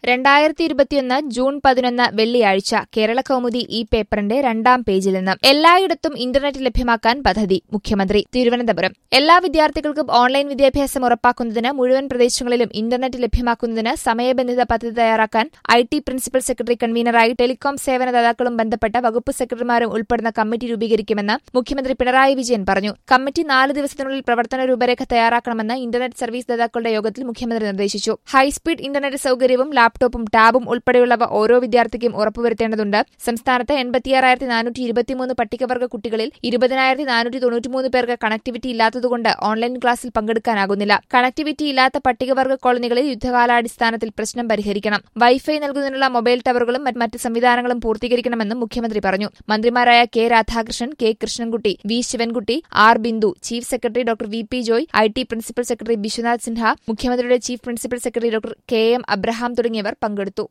രണ്ടായിരത്തി ഇരുപത്തിയൊന്ന് ജൂൺ പതിനൊന്ന് വെള്ളിയാഴ്ച കേരള കൗമുദി ഈ പേപ്പറിന്റെ രണ്ടാം പേജിൽ നിന്ന് എല്ലായിടത്തും ഇന്റർനെറ്റ് ലഭ്യമാക്കാൻ പദ്ധതി മുഖ്യമന്ത്രി തിരുവനന്തപുരം എല്ലാ വിദ്യാർത്ഥികൾക്കും ഓൺലൈൻ വിദ്യാഭ്യാസം ഉറപ്പാക്കുന്നതിന് മുഴുവൻ പ്രദേശങ്ങളിലും ഇന്റർനെറ്റ് ലഭ്യമാക്കുന്നതിന് സമയബന്ധിത പദ്ധതി തയ്യാറാക്കാൻ ഐ ടി പ്രിൻസിപ്പൽ സെക്രട്ടറി കൺവീനറായി ടെലികോം സേവനദാതാക്കളും ബന്ധപ്പെട്ട വകുപ്പ് സെക്രട്ടറിമാരും ഉൾപ്പെടുന്ന കമ്മിറ്റി രൂപീകരിക്കുമെന്ന് മുഖ്യമന്ത്രി പിണറായി വിജയൻ പറഞ്ഞു കമ്മിറ്റി നാല് ദിവസത്തിനുള്ളിൽ പ്രവർത്തന രൂപരേഖ തയ്യാറാക്കണമെന്ന് ഇന്റർനെറ്റ് സർവീസ് ദാതാക്കളുടെ യോഗത്തിൽ മുഖ്യമന്ത്രി നിർദ്ദേശിച്ചു ഹൈസ്പീഡ് ഇന്റർനെറ്റ് സൌകര്യവും ലാപ്ടോപ്പും ടാബും ഉൾപ്പെടെയുള്ളവ ഓരോ വിദ്യാർത്ഥിക്കും ഉറപ്പുവരുത്തേണ്ടതുണ്ട് സംസ്ഥാനത്ത് എൺപത്തിയാറായിരത്തി നാനൂറ്റി ഇരുപത്തിമൂന്ന് പട്ടികവർഗ കുട്ടികളിൽ ഇരുപതിനായിരത്തി നാനൂറ്റി തൊണ്ണൂറ്റിമൂന്ന് പേർക്ക് കണക്ടിവിറ്റി ഇല്ലാത്തതുകൊണ്ട് ഓൺലൈൻ ക്ലാസ്സിൽ പങ്കെടുക്കാനാകുന്നില്ല കണക്ടിവിറ്റി ഇല്ലാത്ത പട്ടികവർഗ കോളനികളിൽ യുദ്ധകാലാടിസ്ഥാനത്തിൽ പ്രശ്നം പരിഹരിക്കണം വൈഫൈ നൽകുന്നതിനുള്ള മൊബൈൽ ടവറുകളും മറ്റ് മറ്റ് സംവിധാനങ്ങളും പൂർത്തീകരിക്കണമെന്നും മുഖ്യമന്ത്രി പറഞ്ഞു മന്ത്രിമാരായ K Radhakrishnan K Krishnankutty V Sivankutty R Bindu chief secretary doctor V P Joy I T principal secretary Biswanath Sinha മുഖ്യമന്ത്രിയുടെ chief principal secretary doctor K M Abraham തുടങ്ങിയവർ പങ്കെടുത്തു